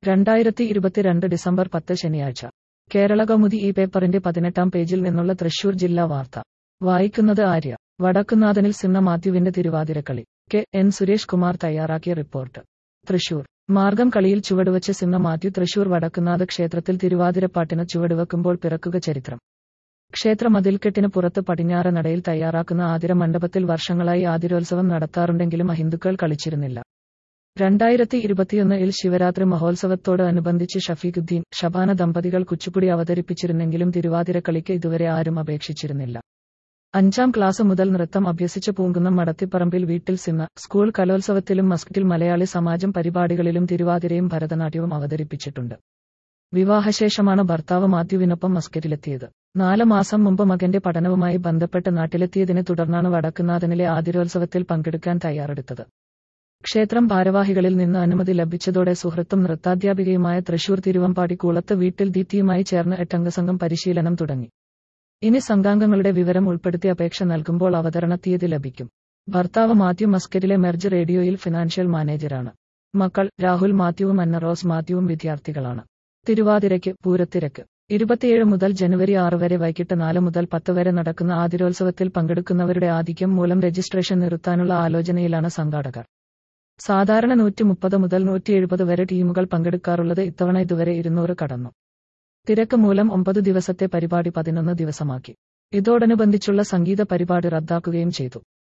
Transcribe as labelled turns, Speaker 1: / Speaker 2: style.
Speaker 1: രണ്ടായിരത്തി ഇരുപത്തിരണ്ട് ഡിസംബർ പത്ത് ശനിയാഴ്ച കേരള കൗമുദി ഈ പേപ്പറിന്റെ പതിനെട്ടാം പേജിൽ നിന്നുള്ള തൃശൂർ ജില്ലാ വാർത്ത വായിക്കുന്നത് ആര്യ വടക്കുന്നാഥനിൽ സിന്ന മാത്യുവിന്റെ തിരുവാതിരക്കളി കെ എൻ സുരേഷ് കുമാർ തയ്യാറാക്കിയ റിപ്പോർട്ട് തൃശൂർ മാർഗം കളിയിൽ ചുവടുവച്ച് സിന്ന മാത്യു തൃശൂർ വടക്കുന്നാഥ ക്ഷേത്രത്തിൽ തിരുവാതിരപ്പാട്ടിന് ചുവടുവെക്കുമ്പോൾ പിറക്കുക ചരിത്രം ക്ഷേത്ര മതിൽക്കെട്ടിന് പുറത്ത് പടിഞ്ഞാറ് നടയിൽ തയ്യാറാക്കുന്ന ആതിര മണ്ഡപത്തിൽ വർഷങ്ങളായി ആതിരോത്സവം നടത്താറുണ്ടെങ്കിലും അഹിന്ദുക്കൾ കളിച്ചിരുന്നില്ല രണ്ടായിരത്തി ഇരുപത്തിയൊന്നിൽ ശിവരാത്രി മഹോത്സവത്തോട് അനുബന്ധിച്ച് ഷഫീഖുദ്ദീൻ ഷബാന ദമ്പതികൾ കുച്ചുപുടി അവതരിപ്പിച്ചിരുന്നെങ്കിലും തിരുവാതിരക്കളിക്ക് ഇതുവരെ ആരും അപേക്ഷിച്ചിരുന്നില്ല അഞ്ചാം ക്ലാസ് മുതൽ നൃത്തം അഭ്യസിച്ച പൂങ്കുന്നം മടത്തിപ്പറമ്പിൽ വീട്ടിൽ സിന്ന സ്കൂൾ കലോത്സവത്തിലും മസ്കറ്റിൽ മലയാളി സമാജം പരിപാടികളിലും തിരുവാതിരയും ഭരതനാട്യവും അവതരിപ്പിച്ചിട്ടുണ്ട് വിവാഹശേഷമാണ് ഭർത്താവ് മാത്യുവിനൊപ്പം മസ്കറ്റിലെത്തിയത് നാല് മാസം മുമ്പ് മകന്റെ പഠനവുമായി ബന്ധപ്പെട്ട് നാട്ടിലെത്തിയതിനെ തുടർന്നാണ് വടക്കുന്നാഥനിലെ ആതിരോത്സവത്തിൽ പങ്കെടുക്കാൻ തയ്യാറെടുത്തത് ക്ഷേത്രം ഭാരവാഹികളിൽ നിന്ന് അനുമതി ലഭിച്ചതോടെ സുഹൃത്തും നൃത്താധ്യാപികയുമായ തൃശൂർ തിരുവമ്പാടി കൂളത്ത് വീട്ടിൽ ദീപ്തിയുമായി ചേർന്ന് എട്ടംഗ സംഘം പരിശീലനം തുടങ്ങി ഇനി സംഘാംഗങ്ങളുടെ വിവരം ഉൾപ്പെടുത്തി അപേക്ഷ നൽകുമ്പോൾ അവതരണ തീയതി ലഭിക്കും ഭർത്താവ് മാത്യു മസ്കറ്റിലെ മെർജ് റേഡിയോയിൽ ഫിനാൻഷ്യൽ മാനേജരാണ് മക്കൾ രാഹുൽ മാത്യുവും അന്ന റോസ് മാത്യുവും വിദ്യാർത്ഥികളാണ് തിരുവാതിരയ്ക്ക് പൂരത്തിരക്ക് ഇരുപത്തിയേഴ് മുതൽ ജനുവരി ആറ് വരെ വൈകിട്ട് നാല് മുതൽ പത്ത് വരെ നടക്കുന്ന ആതിരോത്സവത്തിൽ പങ്കെടുക്കുന്നവരുടെ ആധിക്യം മൂലം രജിസ്ട്രേഷൻ നിർത്താനുള്ള ആലോചനയിലാണ് സംഘാടകർ സാധാരണ നൂറ്റി മുപ്പത് മുതൽ നൂറ്റി എഴുപത് വരെ ടീമുകൾ പങ്കെടുക്കാറുള്ളത് ഇത്തവണ ഇതുവരെ ഇരുന്നൂറ് കടന്നു തിരക്ക് മൂലം ഒമ്പത് ദിവസത്തെ പരിപാടി പതിനൊന്ന് ദിവസമാക്കി ഇതോടനുബന്ധിച്ചുള്ള സംഗീത പരിപാടി റദ്ദാക്കുകയും ചെയ്തു